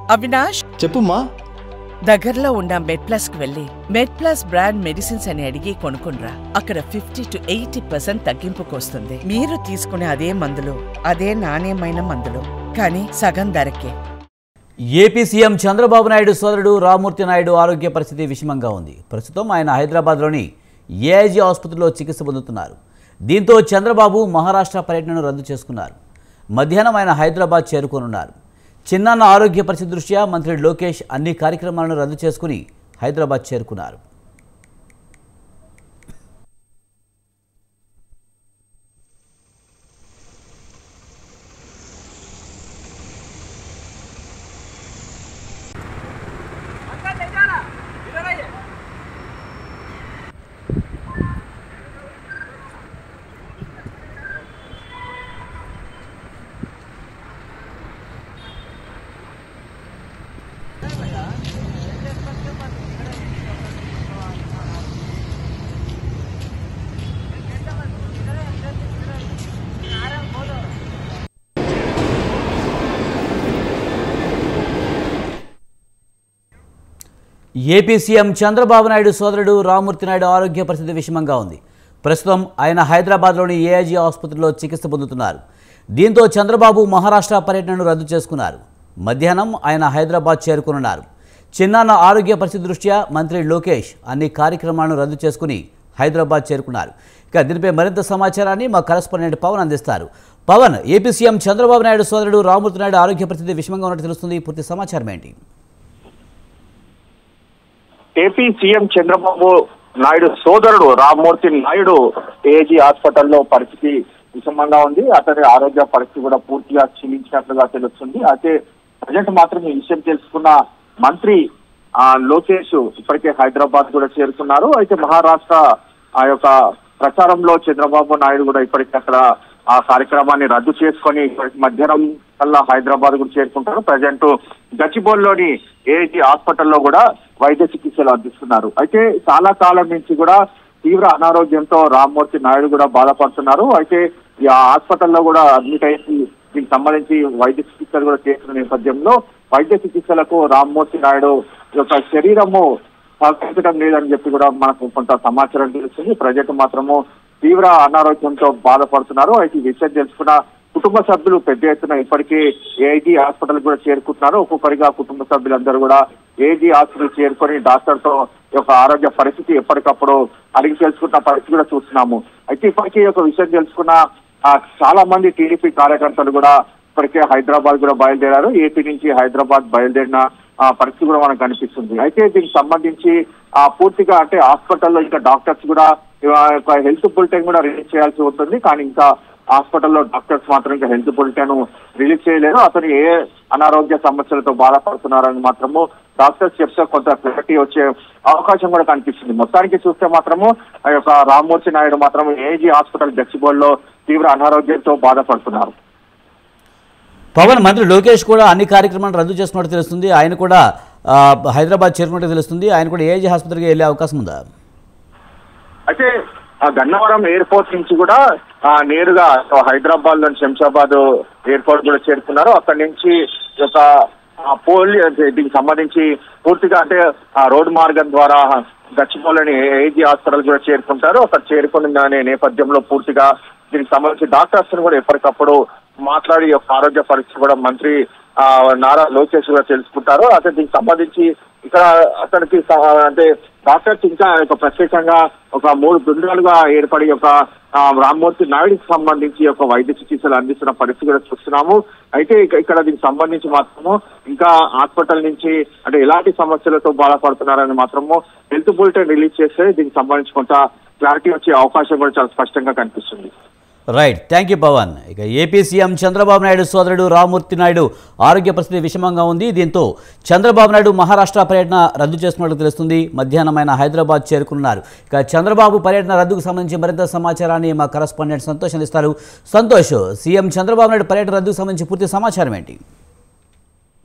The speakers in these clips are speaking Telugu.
అవినాష్ చెప్పుమ్మా దగ్గరలో ఉన్న మెడ్ ప్లస్ కు వెళ్ళి మెడ్ ప్లస్ బ్రాండ్ మెడిసిన్స్ అని అడిగి కొనుక్కునరా అక్కడ ఫిఫ్టీ టు ఎయిటీ పర్సెంట్ తగ్గింపుకు వస్తుంది మీరు తీసుకునే అదే మందులు అదే నాణ్యమైన మందులు కానీ సగం ధరకే ఏపీ సీఎం చంద్రబాబు నాయుడు సోదరుడు రామూర్తి నాయుడు ఆరోగ్య పరిస్థితి విషమంగా ఉంది ప్రస్తుతం ఆయన హైదరాబాద్లోని ఏఐజీ ఆసుపత్రిలో చికిత్స పొందుతున్నారు దీంతో చంద్రబాబు మహారాష్ట్ర పర్యటనను రద్దు చేసుకున్నారు మధ్యాహ్నం ఆయన హైదరాబాద్ చేరుకోనున్నారు చిన్నాన్న ఆరోగ్య పరిస్థితి దృష్ట్యా మంత్రి లోకేష్ అన్ని కార్యక్రమాలను రద్దు చేసుకుని హైదరాబాద్ చేరుకున్నారు ఏపీ సీఎం చంద్రబాబు నాయుడు సోదరుడు రామూర్తి నాయుడు ఆరోగ్య పరిస్థితి విషమంగా ఉంది ప్రస్తుతం ఆయన హైదరాబాద్లోని ఏఐజీ ఆసుపత్రిలో చికిత్స పొందుతున్నారు దీంతో చంద్రబాబు మహారాష్ట్ర పర్యటనను రద్దు చేసుకున్నారు మధ్యాహ్నం ఆయన హైదరాబాద్ చేరుకున్నారు చిన్నాన్న ఆరోగ్య పరిస్థితి దృష్ట్యా మంత్రి లోకేష్ అన్ని కార్యక్రమాలను రద్దు చేసుకుని హైదరాబాద్ చేరుకున్నారు ఇక దీనిపై మరింత సమాచారాన్ని మా కరెస్పాండెంట్ పవన్ అందిస్తారు పవన్ ఏపీ సీఎం చంద్రబాబు నాయుడు సోదరుడు రామూర్తి నాయుడు ఆరోగ్య పరిస్థితి విషమంగా ఉన్నట్టు తెలుస్తుంది పూర్తి సమాచారం ఏంటి ఏపీ సీఎం చంద్రబాబు నాయుడు సోదరుడు రామ్మూర్తి నాయుడు ఏజీ హాస్పిటల్లో పరిస్థితి విషమంగా ఉంది అతని ఆరోగ్య పరిస్థితి కూడా పూర్తిగా క్షీణించినట్లుగా తెలుస్తుంది అయితే ప్రజెంట్ మాత్రం ఈ విషయం తెలుసుకున్న మంత్రి ఆ లోకేష్ ఇప్పటికే హైదరాబాద్ కూడా చేరుకున్నారు అయితే మహారాష్ట్ర ఆ యొక్క ప్రచారంలో చంద్రబాబు నాయుడు కూడా ఇప్పటికే అక్కడ ఆ కార్యక్రమాన్ని రద్దు చేసుకొని ఇప్పటికి మధ్యాహ్నం కల్లా హైదరాబాద్ కూడా చేరుకుంటారు ప్రజెంట్ గచ్చిబౌలిలోని ఏజీ హాస్పిటల్లో కూడా వైద్య చికిత్సలు అందిస్తున్నారు అయితే చాలా కాలం నుంచి కూడా తీవ్ర అనారోగ్యంతో రామ్మూర్తి నాయుడు కూడా బాధపడుతున్నారు అయితే ఈ ఆ హాస్పిటల్లో కూడా అడ్మిట్ అయ్యి దీనికి సంబంధించి వైద్య చికిత్సలు కూడా చేస్తున్న నేపథ్యంలో వైద్య చికిత్సలకు రామ్మూర్తి నాయుడు యొక్క శరీరము సహకరించడం లేదని చెప్పి కూడా మనకు కొంత సమాచారం తెలుస్తుంది ప్రజెంట్ మాత్రము తీవ్ర అనారోగ్యంతో బాధపడుతున్నారు అయితే ఈ విషయం తెలుసుకున్న కుటుంబ సభ్యులు పెద్ద ఎత్తున ఇప్పటికీ ఏఐజీ హాస్పిటల్ కూడా చేరుకుంటున్నారు ఒక్కొక్కరిగా కుటుంబ సభ్యులందరూ కూడా ఏఐజీ హాస్పిటల్ చేరుకొని డాక్టర్ తో యొక్క ఆరోగ్య పరిస్థితి ఎప్పటికప్పుడు అడిగి తెలుసుకున్న పరిస్థితి కూడా చూస్తున్నాము అయితే ఇప్పటికీ ఈ యొక్క విషయం తెలుసుకున్న ఆ, చాలా మంది టీడీపీ కార్యకర్తలు కూడా ఇప్పటికే హైదరాబాద్ కూడా బయలుదేరారు ఏపీ నుంచి హైదరాబాద్ బయలుదేరిన ఆ, పరిస్థితి కూడా మనకు కనిపిస్తుంది అయితే దీనికి సంబంధించి ఆ పూర్తిగా అంటే హాస్పిటల్లో ఇంకా డాక్టర్స్ కూడా ఆ యొక్క హెల్త్ బులెటిన్ కూడా రిలీజ్ చేయాల్సి ఉంటుంది కానీ ఇంకా హాస్పిటల్లో డాక్టర్స్ మాత్రం ఇంకా హెల్త్ బులెటిన్ రిలీజ్ చేయలేరు అతను ఏ అనారోగ్య సమస్యలతో బాధపడుతున్నారని మాత్రము డాక్టర్స్ చెప్తే కొంత క్లారిటీ వచ్చే అవకాశం కూడా కనిపిస్తుంది మొత్తానికి చూస్తే మాత్రము ఆ యొక్క రామ్మూర్తి నాయుడు మాత్రం ఏజీ హాస్పిటల్ గచ్చిబౌలిలో తీవ్ర అనారోగ్యంతో బాధపడుతున్నారు పవన్ మంత్రి లోకేష్ కూడా అన్ని కార్యక్రమాలను రద్దు చేసుకున్నట్టు తెలుస్తుంది ఆయన కూడా ఆ, హైదరాబాద్ చేరుకున్నట్టు తెలుస్తుంది ఆయన కూడా ఏజీ ఆసుపత్రికి వెళ్ళే అవకాశం ఉందా అయితే ఆ గన్నవరం ఎయిర్పోర్ట్ నుంచి కూడా ఆ, నేరుగా హైదరాబాద్ లోని శంషాబాద్ ఎయిర్పోర్ట్ కూడా చేరుకున్నారు అక్కడి నుంచి ఒక పోలీ దీనికి సంబంధించి పూర్తిగా అంటే ఆ రోడ్డు మార్గం ద్వారా గచ్చిబౌలిని ఏజీ హాస్పిటల్ కూడా చేరుకుంటారు అక్కడ చేరుకున్న అనే నేపథ్యంలో పూర్తిగా దీనికి సంబంధించి డాక్టర్స్ కూడా ఎప్పటికప్పుడు మాట్లాడి ఈ యొక్క ఆరోగ్య పరిస్థితి కూడా మంత్రి ఆ, నారా లోకేష్ కూడా తెలుసుకుంటారు అయితే దీనికి సంబంధించి ఇక్కడ అతనికి స- అంటే డాక్టర్స్ ఇంకా ఒక ప్రత్యేకంగా ఒక మూడు బృందాలుగా ఏర్పడి ఒక ఆ, రామ్మూర్తి నాయుడికి సంబంధించి ఒక వైద్య చికిత్సలు అందిస్తున్న పరిస్థితి కూడా చూస్తున్నాము అయితే ఇక- ఇక్కడ దీనికి సంబంధించి మాత్రము ఇంకా హాస్పిటల్ నుంచి అంటే ఎలాంటి సమస్యలతో బాధపడుతున్నారని మాత్రము హెల్త్ బులెటిన్ రిలీజ్ చేస్తే దీనికి సంబంధించి కొంత క్లారిటీ వచ్చే అవకాశం కూడా చాలా స్పష్టంగా కనిపిస్తుంది రైట్ థ్యాంక్ యూ పవన్ ఇక ఏపీ సీఎం చంద్రబాబు నాయుడు సోదరుడు రామూర్తి నాయుడు ఆరోగ్య పరిస్థితి విషమంగా ఉంది దీంతో చంద్రబాబు నాయుడు మహారాష్ట్ర పర్యటన రద్దు చేసుకున్నట్టు తెలుస్తుంది మధ్యాహ్నం ఆయన హైదరాబాద్ చేరుకున్నారు ఇక చంద్రబాబు పర్యటన రద్దుకు సంబంధించి మరింత సమాచారాన్ని మా కరస్పాండెంట్ సంతోష్ అందిస్తారు సంతోష్ సీఎం చంద్రబాబు నాయుడు పర్యటన రద్దుకు సంబంధించి పూర్తి సమాచారం ఏంటి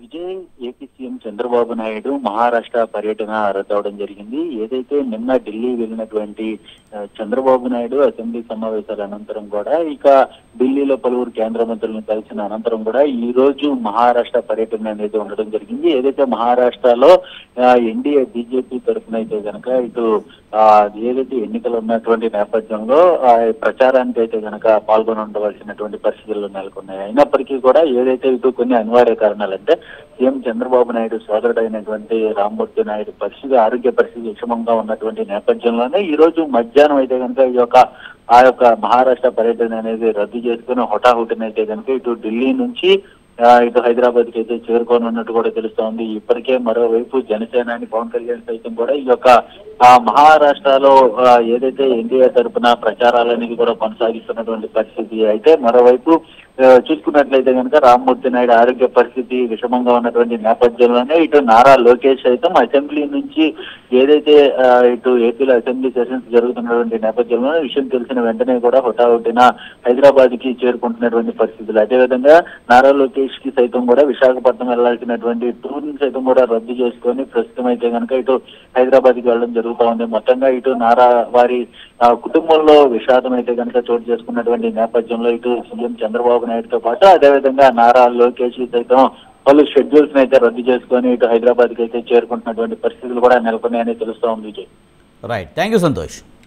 విజయ్ ఏపీ సీఎం చంద్రబాబు నాయుడు మహారాష్ట్ర పర్యటన రద్దవడం జరిగింది ఏదైతే నిన్న ఢిల్లీ వెళ్ళినటువంటి ఆ, చంద్రబాబు నాయుడు అసెంబ్లీ సమావేశాల అనంతరం కూడా ఇక ఢిల్లీలో పలువురు కేంద్ర మంత్రులను కలిసిన అనంతరం కూడా ఈ రోజు మహారాష్ట్ర పర్యటన అనేది ఉండడం జరిగింది ఏదైతే మహారాష్ట్రలో ఎన్డీఏ బీజేపీ తరఫున అయితే కనుక ఇటు ఆ, ఏదైతే ఎన్నికలు ఉన్నటువంటి నేపథ్యంలో ఆ, ప్రచారానికి అయితే కనుక పాల్గొని ఉండవలసినటువంటి పరిస్థితులు నెలకొన్నాయి అయినప్పటికీ కూడా ఏదైతే ఇటు కొన్ని అనివార్య కారణాలంటే సీఎం చంద్రబాబు నాయుడు సోదరుడు అయినటువంటి రామ్మూర్తి నాయుడు పరిస్థితి ఆరోగ్య పరిస్థితి విషమంగా ఉన్నటువంటి నేపథ్యంలోనే ఈ రోజు మధ్యాహ్నం అయితే కనుక ఈ యొక్క ఆ యొక్క మహారాష్ట్ర పర్యటన అనేది రద్దు చేసుకుని హుటాహుటిన అయితే కనుక ఇటు ఢిల్లీ నుంచి ఆ, ఇటు హైదరాబాద్ కి అయితే చేరుకోనున్నట్టు కూడా తెలుస్తోంది ఇప్పటికే మరోవైపు జనసేనాని పవన్ కళ్యాణ్ సైతం కూడా ఈ యొక్క ఆ మహారాష్ట్రలో ఆ, ఏదైతే ఎన్డీఏ తరపున ప్రచారాలనేది కూడా కొనసాగిస్తున్నటువంటి పరిస్థితి అయితే మరోవైపు ఆ, చూసుకున్నట్లయితే కనుక రామ్మూర్తి నాయుడు ఆరోగ్య పరిస్థితి విషమంగా ఉన్నటువంటి నేపథ్యంలోనే ఇటు నారా లోకేష్ సైతం అసెంబ్లీ నుంచి ఏదైతే ఆ, ఇటు ఏపీలో అసెంబ్లీ సెషన్స్ జరుగుతున్నటువంటి నేపథ్యంలో విషయం తెలిసిన వెంటనే కూడా హుటాహుటిన హైదరాబాద్ కి చేరుకుంటున్నటువంటి పరిస్థితులు అదేవిధంగా నారా లోకేష్ కి సైతం కూడా విశాఖపట్నం వెళ్లాల్సినటువంటి టూర్ ని సైతం కూడా రద్దు చేసుకొని ప్రస్తుతం అయితే కనుక ఇటు హైదరాబాద్ కి వెళ్ళడం జరుగుతా ఉంది మొత్తంగా ఇటు నారా వారి ఆ, కుటుంబంలో విషాదం అయితే కనుక చోటు చేసుకున్నటువంటి నేపథ్యంలో ఇటు సీఎం చంద్రబాబు నాయుడుతో పాటు అదేవిధంగా నారా లోకేష్ సైతం పలు షెడ్యూల్స్ అయితే రద్దు చేసుకొని ఇటు హైదరాబాద్ కి అయితే చేరుకుంటున్నటువంటి పరిస్థితులు కూడా నెలకొన్నాయని తెలుస్తా ఉంది Vijay right thank you Santosh